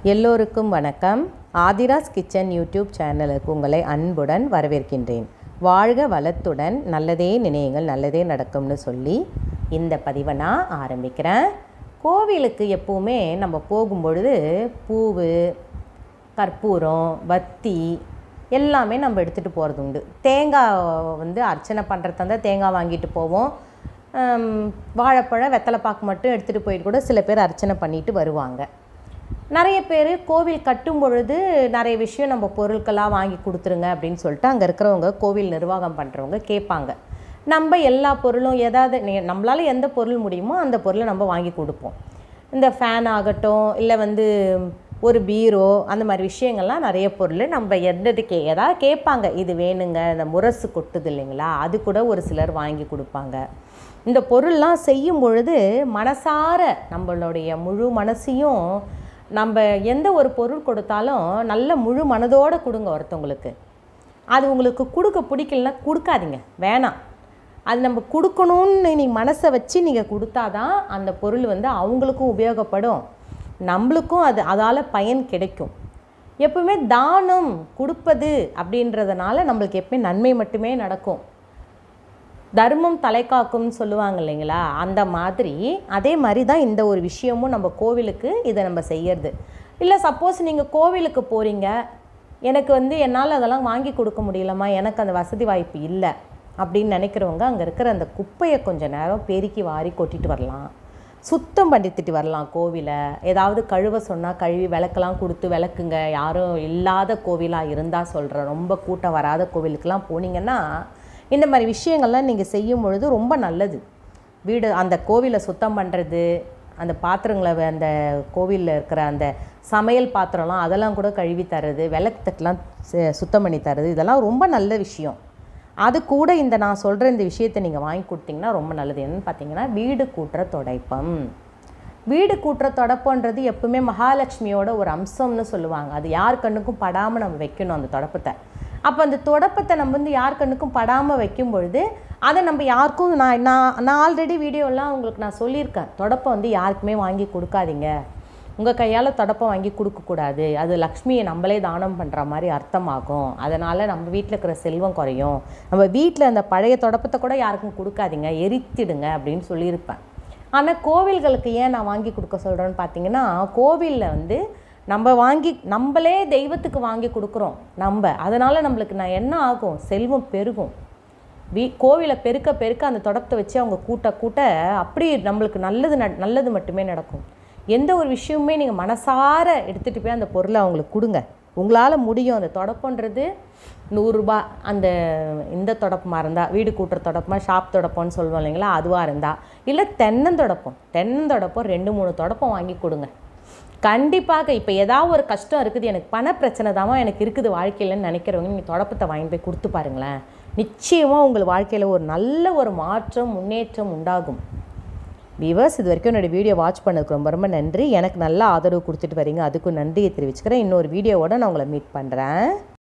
எல்லோருக்கும் வணக்கம் Aadhira's kitchen YouTube சேனலுக்கு உங்களை அன்புடன் வரவேற்கின்றேன் வாழ்க வளத்துடன் நல்லதே நினையுங்கள் நல்லதே நடக்கும்னு சொல்லி இந்த பதிவை நான் ஆரம்பிக்கிறேன் கோவிலுக்கு எப்போவுமே நம்ம போகும்பொழுது பூவு கற்பூரம் வத்தி எல்லாமே நம்ம எடுத்துகிட்டு போகிறது உண்டு தேங்காய் வந்து அர்ச்சனை பண்ணுறதா இருந்தால் தேங்காய் வாங்கிட்டு போவோம் ஹம், வாழைப்பழம் வெத்தலைப்பாக்கு மட்டும் எடுத்துகிட்டு போயிட்டு கூட சில பேர் அர்ச்சனை பண்ணிட்டு வருவாங்க நிறைய பேர் கோவில் கட்டும் பொழுது நிறைய விஷயம் நம்ம பொருட்களாக வாங்கி கொடுத்துருங்க அப்படின்னு சொல்லிட்டு அங்கே இருக்கிறவங்க கோவில் நிர்வாகம் பண்ணுறவங்க கேட்பாங்க நம்ம எல்லா பொருளும் ஏதாவது நே- நம்மளால எந்த பொருள் முடியுமோ அந்த பொருளை நம்ம வாங்கி கொடுப்போம் இந்த ஃபேன் ஆகட்டும் இல்லை வந்து ஒரு பீரோ அந்த மாதிரி விஷயங்கள்லாம் நிறைய பொருள் நம்ம எந்தது கே ஏதாவது கேட்பாங்க இது வேணுங்க இந்த முரசு கொட்டுது இல்லைங்களா அது கூட ஒரு சிலர் வாங்கி கொடுப்பாங்க இந்த பொருள்லாம் செய்யும் பொழுது மனசார நம்மளுடைய முழு மனசையும் நம்ம எந்த ஒரு பொருள் கொடுத்தாலும் நல்ல முழு மனதோடு கொடுங்க ஒருத்தவங்களுக்கு அது உங்களுக்கு கொடுக்க பிடிக்கலனா கொடுக்காதீங்க வேணாம் அது நம்ம கொடுக்கணும்னு நீங்கள் மனசை வச்சு நீங்கள் கொடுத்தாதான் அந்த பொருள் வந்து அவங்களுக்கும் உபயோகப்படும் நம்மளுக்கும் அது அதால் பயன் கிடைக்கும் எப்பவுமே தானம் கொடுப்பது அப்படின்றதுனால நம்மளுக்கு எப்பவுமே நன்மை மட்டுமே நடக்கும் தர்மம் தலைக்காக்கும்னு சொல்லுவாங்க இல்லைங்களா அந்த மாதிரி அதே மாதிரி தான் இந்த ஒரு விஷயமும் நம்ம கோவிலுக்கு இதை நம்ம செய்யறது இல்லை சப்போஸ் நீங்கள் கோவிலுக்கு போகிறீங்க எனக்கு வந்து என்னால் அதெல்லாம் வாங்கி கொடுக்க முடியலம்மா எனக்கு அந்த வசதி வாய்ப்பு இல்லை அப்படின்னு நினைக்கிறவங்க அங்கே இருக்கிற அந்த குப்பையை கொஞ்சம் நேரம் பெருக்கி வாரி கொட்டிட்டு வரலாம் சுத்தம் பண்ணித்துட்டு வரலாம் கோவிலை ஏதாவது கழுவ சொன்னால் கழுவி விளக்கெல்லாம் கொடுத்து விளக்குங்க யாரும் இல்லாத கோவிலாக இருந்தால் சொல்கிறேன் ரொம்ப கூட்டம் வராத கோவிலுக்கெல்லாம் போனீங்கன்னா இந்த மாதிரி விஷயங்கள்லாம் நீங்கள் செய்யும் பொழுது ரொம்ப நல்லது வீடு அந்த கோவிலை சுத்தம் பண்ணுறது அந்த பாத்திரங்களை வ- அந்த கோவிலில் இருக்கிற அந்த சமையல் பாத்திரம்லாம் அதெல்லாம் கூட கழுவி தர்றது விளக்கு தட்டெலாம் சு- சுத்தம் பண்ணி தர்றது இதெல்லாம் ரொம்ப நல்ல விஷயம் அது கூட இந்த நான் சொல்கிற இந்த விஷயத்தை நீங்கள் வாங்கி கொடுத்தீங்கன்னா ரொம்ப நல்லது என்னன்னு பார்த்தீங்கன்னா வீடு கூட்டுற துடைப்பம் வீடு கூட்டுற தொடப்பன்றது எப்பவுமே மகாலட்சுமியோட ஒரு அம்சம்னு சொல்லுவாங்க அது யார் கண்ணுக்கும் படாமல் நம்ம வைக்கணும் அந்த தொடப்பத்தை அப்போ அந்த தொடப்பத்தை நம்ம வந்து யார் கண்ணுக்கும் படாமல் வைக்கும் பொழுது அதை நம்ம யாருக்கும் நான் நான் நான் ஆல்ரெடி வீடியோலாம் உங்களுக்கு நான் சொல்லியிருக்கேன் தொடப்பம் வந்து யாருக்குமே வாங்கி கொடுக்காதீங்க உங்கள் கையால் தொடப்பம் வாங்கி கொடுக்கக்கூடாது அது லக்ஷ்மியை நம்மளே தானம் பண்ணுற மாதிரி அர்த்தமாகும் அதனால் நம்ம வீட்டில் இருக்கிற செல்வம் குறையும் நம்ம வீட்டில் அந்த பழைய தொடப்பத்தை கூட யாருக்கும் கொடுக்காதீங்க எரித்திடுங்க அப்படின்னு சொல்லியிருப்பேன் ஆனால் கோவில்களுக்கு ஏன் நான் வாங்கி கொடுக்க சொல்கிறேன்னு பார்த்தீங்கன்னா கோவிலில் வந்து நம்ம வாங்கி நம்மளே தெய்வத்துக்கு வாங்கி கொடுக்குறோம் நம்ம அதனால் நம்மளுக்கு நான் என்ன ஆகும் செல்வம் பெருகும் வீ கோவிலை பெருக்க பெருக்க அந்த தொடப்பத்தை வச்சு அவங்க கூட்ட கூட்ட அப்படி நம்மளுக்கு நல்லது நட- நல்லது மட்டுமே நடக்கும் எந்த ஒரு விஷயமுமே நீங்கள் மனசார எடுத்துகிட்டு போய் அந்த பொருளை அவங்களுக்கு கொடுங்க உங்களால் முடியும் அந்த தொடப்பன்றது நூறுரூபா அந்த இந்த தொடப்பமாக இருந்தால் வீடு கூட்டுற தொடப்பமா ஷாப் தொடப்பம்னு சொல்லுவோம் இல்லைங்களா அதுவாக இருந்தால் இல்லை தென்னந்தொடப்பம் தென்னந்தொடப்பம் ரெண்டு மூணு தொடப்பம் வாங்கி கொடுங்க கண்டிப்பாக இப்போ ஏதாவது ஒரு கஷ்டம் இருக்குது எனக்கு பண பிரச்சனை தாம்மா எனக்கு இருக்குது வாழ்க்கையிலன்னு நினைக்கிறவங்க நீங்கள் தொடப்பத்தை வாங்கி போய் கொடுத்து பாருங்களேன் நிச்சயமாக உங்கள் வாழ்க்கையில் ஒரு நல்ல ஒரு மாற்றம் முன்னேற்றம் உண்டாகும் விவர்ஸ் இது வரைக்கும் என்னோடய வீடியோ வாட்ச் பண்ணதுக்கு ரொம்ப ரொம்ப நன்றி எனக்கு நல்ல ஆதரவு கொடுத்துட்டு வரீங்க அதுக்கும் நன்றியை தெரிவிச்சுக்கிறேன் இன்னொரு வீடியோவோட நான் உங்களை மீட் பண்ணுறேன்